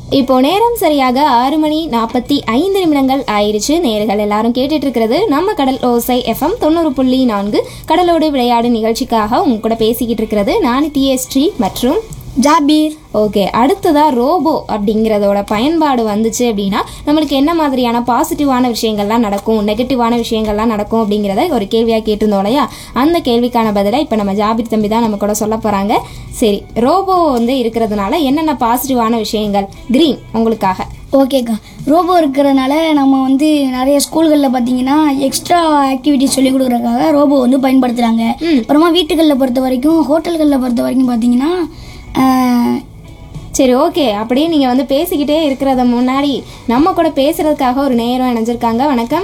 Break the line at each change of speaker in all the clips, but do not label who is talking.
இப்போ நேரம் சரியாக ஆறு மணி நாற்பத்தி ஐந்து நிமிடங்கள் ஆயிருச்சு நேர்கள் எல்லாரும் கேட்டுட்டு இருக்கிறது நம்ம கடல் ஓசை எஃப்எம் தொண்ணூறு புள்ளி நான்கு கடலோடு விளையாடு நிகழ்ச்சிக்காக உங்க கூட பேசிக்கிட்டு இருக்கிறது நான் டிஎஸ்டி மற்றும்
ஜாபீர்
ஓகே அடுத்ததா ரோபோ அப்படிங்கிறதோட பயன்பாடு வந்துச்சு அப்படின்னா நம்மளுக்கு என்ன மாதிரியான பாசிட்டிவான விஷயங்கள்லாம் நடக்கும் நெகட்டிவான விஷயங்கள்லாம் நடக்கும் அப்படிங்கிறத ஒரு கேள்வியாக கேட்டிருந்தோம் இல்லையா அந்த கேள்விக்கான பதிலை இப்போ நம்ம ஜாபிர் தம்பி தான் நம்ம கூட சொல்ல போகிறாங்க சரி ரோபோ வந்து இருக்கிறதுனால என்னென்ன பாசிட்டிவான விஷயங்கள் கிரீன் உங்களுக்காக
ஓகேக்கா ரோபோ இருக்கிறதுனால நம்ம வந்து நிறைய ஸ்கூல்களில் பார்த்தீங்கன்னா எக்ஸ்ட்ரா ஆக்டிவிட்டிஸ் சொல்லிக் கொடுக்குறதுக்காக ரோபோ வந்து பயன்படுத்துகிறாங்க அப்புறமா வீட்டுகளில் பொறுத்த வரைக்கும் ஹோட்டல்களில் பொறுத்த வரைக்கும் பார்த்தீங்கன்னா ஆஹ்,
சரி ஓகே அப்படியே நீங்கள் வந்து பேசிக்கிட்டே இருக்கிறத முன்னாடி நம்ம கூட பேசுறதுக்காக ஒரு நேரம் இணைஞ்சிருக்காங்க வணக்கம்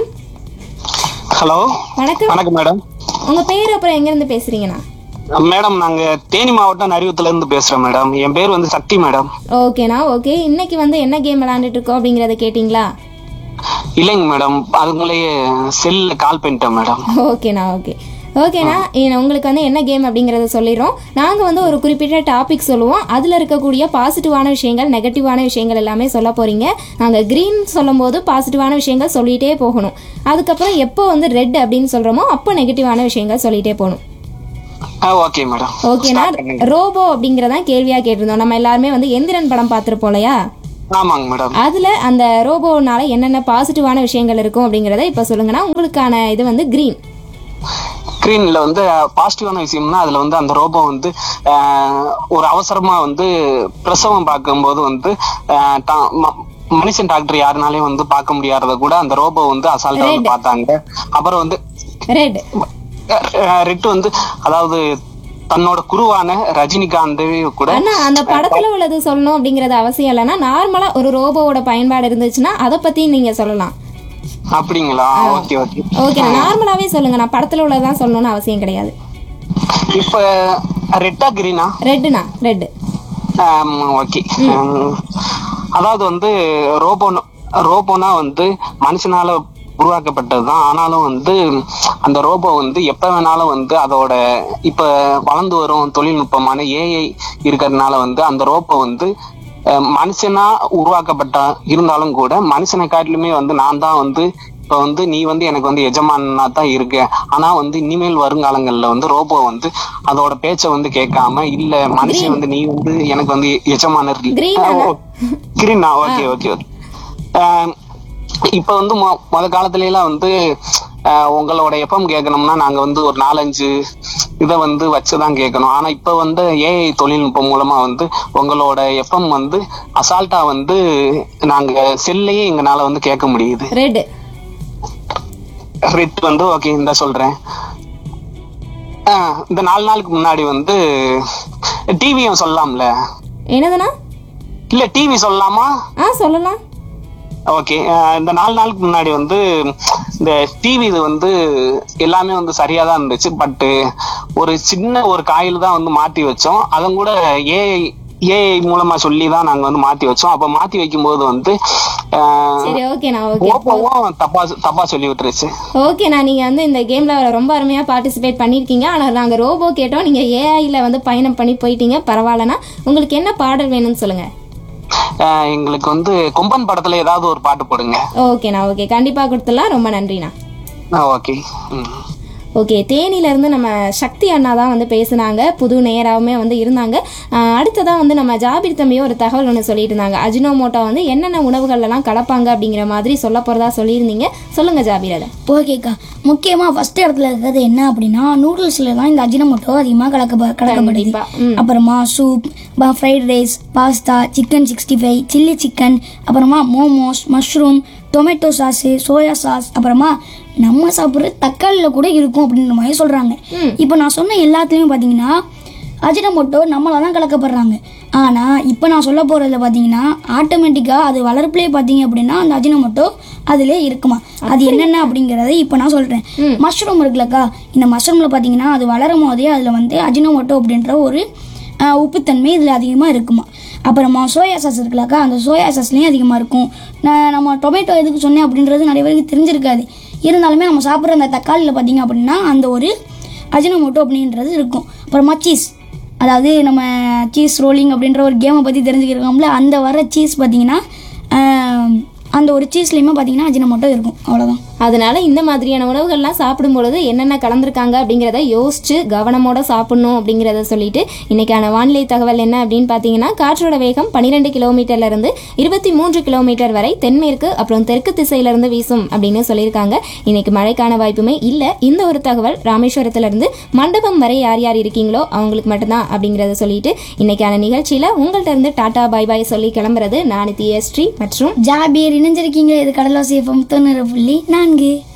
ஹலோ
வணக்கம்
வணக்கம் மேடம்
உங்கள் பேர் அப்புறம் எங்கேருந்து பேசுகிறீங்கண்ணா
மேடம் நாங்க தேனி மாவட்டம் நரிவத்துல இருந்து பேசுறோம் மேடம் என் பேர் வந்து சக்தி மேடம்
ஓகேண்ணா ஓகே இன்னைக்கு வந்து என்ன கேம் விளையாண்டுட்டு இருக்கோம் அப்படிங்கிறத கேட்டிங்களா
இல்லைங்க மேடம் அதுக்குள்ளேயே செல்ல கால் பண்ணிட்டேன் மேடம்
ஓகேண்ணா ஓகே ஓகேண்ணா இ- உங்களுக்கு வந்து என்ன கேம் அப்படிங்கிறத சொல்லிடுறோம் நாங்கள் வந்து ஒரு குறிப்பிட்ட டாபிக் சொல்லுவோம் அதில் இருக்கக்கூடிய பாசிட்டிவான விஷயங்கள் நெகட்டிவான விஷயங்கள் எல்லாமே சொல்ல போகிறீங்க நாங்கள் க்ரீன் சொல்லும்போது பாசிட்டிவான விஷயங்கள் சொல்லிகிட்டே போகணும் அதுக்கப்புறம் எப்போ வந்து ரெட் அப்படின்னு சொல்கிறோமோ அப்போ நெகட்டிவான விஷயங்கள் சொல்லிகிட்டே போகணும்
ஓகே மேடம்
ஓகேண்ணா ரோபோ அப்படிங்கிறதான் கேள்வியாக கேட்டிருந்தோம் நம்ம எல்லாருமே வந்து எந்திரன் படம் பார்த்துருப்போம் இல்லையா
ஆமாங்க மேடம்
அதில் அந்த ரோபோனால என்னென்ன பாசிட்டிவான விஷயங்கள் இருக்கும் அப்படிங்கிறத இப்போ சொல்லுங்கன்னா உங்களுக்கான இது வந்து க்ரீன்
ஸ்க்ரீன்ல வந்து பாசிட்டிவான விஷயம்னா அதுல வந்து அந்த ரோபோ வந்து அஹ், ஒரு அவசரமா வந்து பிரசவம் பார்க்கும்போது வந்து அஹ், தா- ம- மனுஷன் டாக்டர் யாருனாலையும் வந்து பார்க்க முடியாதத கூட அந்த ரோபோ வந்து அசால்ட்டா வந்து பார்த்தாங்க அப்புறம் வந்து
ரெட்
ரெட்டு வந்து அதாவது தன்னோட குருவான ரஜினிகாந்த் கூட
ஆனா அந்த படத்துல உள்ளது சொல்லணும் அப்படிங்கறது அவசியம் இல்லைன்னா நார்மலா ஒரு ரோபோவோட பயன்பாடு இருந்துச்சுன்னா அதை பத்தி நீங்க சொல்லலாம்
அப்படிங்களா ஓகே ஓகே
ஓகே நார்மலாவே சொல்லுங்க நான் படத்துல உள்ளதான் சொல்லணும்னு அவசியம் கிடையாது
இப்ப ரெட்டா கிரீனா
ரெட்டுண்ணா ரெட்
ஓகே அதாவது வந்து ரோபோ ரோபோனா வந்து மனுஷனால உருவாக்கப்பட்டதுதான் ஆனாலும் வந்து அந்த ரோபோ வந்து எப்ப வேணாலும் வந்து அதோட இப்ப வளர்ந்து வரும் தொழில்நுட்பமான ஏஐ இருக்கிறதுனால வந்து அந்த ரோபோ வந்து அஹ், மனுஷனா உருவாக்கப்பட்ட இருந்தாலும் கூட மனுஷனை காட்டிலுமே வந்து நான் தான் வந்து இப்ப வந்து நீ வந்து எனக்கு வந்து எஜமானா தான் இருக்க ஆனா வந்து இனிமேல் வருங்காலங்கள்ல வந்து ரோபோ வந்து அதோட பேச்ச வந்து கேட்காம இல்ல மனுஷன் வந்து நீ வந்து எனக்கு வந்து எஜமானர்
Green தானே?
கிரீனா ஓகே ஓகே ஓகே இப்ப வந்து மொ- முத காலத்துல எல்லாம் வந்து அஹ், உங்களோட எப்பம் கேட்கணும்னா நாங்க வந்து ஒரு நாலஞ்சு இதை வந்து வச்சுதான் கேட்கணும் ஆனா இப்ப வந்து ஏஐ தொழில்நுட்பம் மூலமா வந்து உங்களோட எஃப்எம் வந்து அசால்ட்டா வந்து நாங்க செல்லையே எங்கனால வந்து கேட்க முடியுது
ரெட்
ரெட் வந்து ஓகே இந்த சொல்றேன் ஆஹ், இந்த நாலு நாளுக்கு முன்னாடி வந்து டிவியும் சொல்லலாம்ல
என்னதுண்ணா
இல்ல டிவி சொல்லலாமா
ஆ சொல்லலாம்
ஓகே இந்த நாலு நாளுக்கு முன்னாடி வந்து இந்த டிவி இது வந்து எல்லாமே வந்து சரியா தான் இருந்துச்சு பட் ஒரு சின்ன ஒரு காயில் தான் வந்து மாத்தி வச்சோம் அதுவும் கூட ஏஐ ஏஐ மூலமா சொல்லி தான் நாங்க வந்து மாத்தி வச்சோம் அப்ப மாத்தி வைக்கும்போது வந்து ஆஹ்,
சரி ஓகேண்ணா ஓகே
ஓப்போவும் தப்பா தப்பா சொல்லி விட்டுருச்சு
ஓகேண்ணா நீங்க வந்து இந்த கேம்ல ரொம்ப அருமையா பார்ட்டிசிபேட் பண்ணிருக்கீங்க ஆனா நாங்க ரோபோ கேட்டோம் நீங்க ஏஐல வந்து பயணம் பண்ணி போயிட்டீங்க பரவாயில்லண்ணா உங்களுக்கு என்ன பாடல் வேணும்னு சொல்லுங்க
ஆஹ், எங்களுக்கு வந்து கொம்பன் படத்துல ஏதாவது ஒரு பாட்டு போடுங்க
ஓகேண்ணா ஓகே கண்டிப்பா கொடுத்துடலாம் ரொம்ப நன்றிண்ணா
ஓகே ம்
ஓகே தேனியிலேருந்து நம்ம சக்தி அண்ணா தான் வந்து பேசுனாங்க புது நேராகவுமே வந்து இருந்தாங்க ஆஹ் அடுத்ததான் வந்து நம்ம ஜாபிர் தம்பியும் ஒரு தகவல் ஒன்று சொல்லிட்டு இருந்தாங்க அஜினோமோட்டோ வந்து என்னென்ன உணவுகள்லாம் கலப்பாங்க அப்படிங்கிற மாதிரி சொல்ல போகிறதா சொல்லியிருந்தீங்க சொல்லுங்க ஜாபீர் அதை
ஓகேக்கா முக்கியமாக ஃபர்ஸ்ட் இடத்துல இருக்கிறது என்ன அப்படின்னா நூடுல்ஸில் தான் இந்த அஜினமோட்டோ அதிகமாக கலக்க கலக்கப்படுது
கண்டிப்பா. ம்.
அப்புறமா soup fried rice pasta chicken sixty five chilli chicken அப்புறமா momos mushroom tomato sauce soya sauce அப்புறமா நம்ம சாப்பிட்ற தக்காளியில் கூட இருக்கும் அப்படின்ற மாதிரி சொல்கிறாங்க இப்போ நான் சொன்ன எல்லாத்துலேயும் பார்த்தீங்கன்னா அஜினமோட்டோ நம்மளால தான் கலக்கப்படுறாங்க ஆனால் இப்போ நான் சொல்ல போகிறதுல பார்த்தீங்கன்னா ஆட்டோமேட்டிக்காக அது வளர்ப்புலேயே பார்த்தீங்க அப்படின்னா அந்த அஜினமோட்டோ அதிலே இருக்குமா அது என்னென்ன அப்படிங்கிறத இப்போ நான் சொல்கிறேன் மஷ்ரூம் இருக்குல்லக்கா இந்த மஷ்ரூமில் பார்த்தீங்கன்னா அது வளரும் போதே அதில் வந்து அஜினமோட்டோ அப்படின்ற ஒரு ஆஹ், உப்புத்தன்மை இதில் அதிகமாக இருக்குமா அப்புறமா சோயா சாஸ் இருக்குல்லக்கா அந்த சோயா சாஸ்லேயும் அதிகமாக இருக்கும் நான் நம்ம டொமேட்டோ எதுக்கு சொன்னேன் அப்படின்றது நிறைய பேருக்கு தெரிஞ்சிருக்காது இருந்தாலுமே நம்ம சாப்பிட்ற அந்த தக்காளியில் பார்த்தீங்க அப்படின்னா அந்த ஒரு அஜினமோட்டோ அப்படின்றது இருக்கும் அப்புறமா சீஸ் அதாவது நம்ம சீஸ் ரோலிங் அப்படின்ற ஒரு கேமை பற்றி தெரிஞ்சுக்கிருக்கோம்ல அந்த வர சீஸ் பார்த்தீங்கன்னா ஆஹ், அந்த ஒரு சீஸ்லேயுமே பார்த்தீங்கன்னா அஜினமோட்டோ இருக்கும் அவ்வளோதான்
அதனால இந்த மாதிரியான உணவுகள்லாம் சாப்பிடும் பொழுது என்னென்ன கலந்துருக்காங்க அப்படிங்கிறத யோசிச்சு கவனமோட சாப்பிடணும் அப்படிங்கிறத சொல்லிட்டு இன்னைக்கான வானிலை தகவல் என்ன அப்படின்னு பார்த்தீங்கன்னா காற்றோட வேகம் பன்னிரெண்டு கிலோமீட்டர்ல இருந்து இருபத்தி மூன்று கிலோமீட்டர் வரை தென்மேற்கு அப்புறம் தெற்கு திசையில இருந்து வீசும் அப்படின்னு சொல்லியிருக்காங்க இன்னைக்கு மழைக்கான வாய்ப்புமே இல்லை இந்த ஒரு தகவல் ராமேஸ்வரத்துல இருந்து மண்டபம் வரை யார் யார் இருக்கீங்களோ அவங்களுக்கு மட்டும்தான் அப்படிங்கிறத சொல்லிட்டு இன்னைக்கான நிகழ்ச்சியில உங்கள்ட்ட இருந்து டாடா பாய் பாய் சொல்லி கிளம்புறது நான் தியஸ்ரீ மற்றும்
ஜாபியர் இணைஞ்சிருக்கீங்க இது கடலோசி எஃப்எம் தொண்ணூறு புள்ளி நான்கு